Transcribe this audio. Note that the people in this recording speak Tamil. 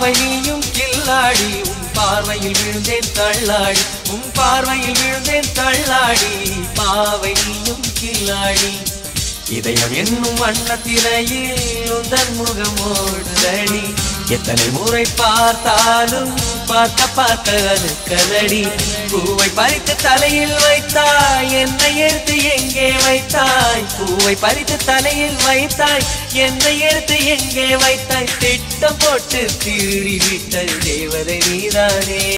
பாவை நீயும் கில்லாடி உன் பார்வையில் விழுந்தேன் தள்ளாடி உன் பார்வையில் விழுந்தேன் தள்ளாடி பாவை நீயும் கில்லாடி இதயம் என்னும் வண்ணத்திரையில் உந்தன் முகமோடுதடி எத்தனை முறை பார்த்தாலும் பார்க்க பார்க்க அது கதடி பூவை பறித்து தலையில் வைத்தாய் என்னை எடுத்து எங்கே வைத்தாய் பூவை பறித்து தலையில் வைத்தாய் என்னை எடுத்து எங்கே வைத்தாய் திட்டம் போட்டு திருடி விட்ட தேவதை நீதானே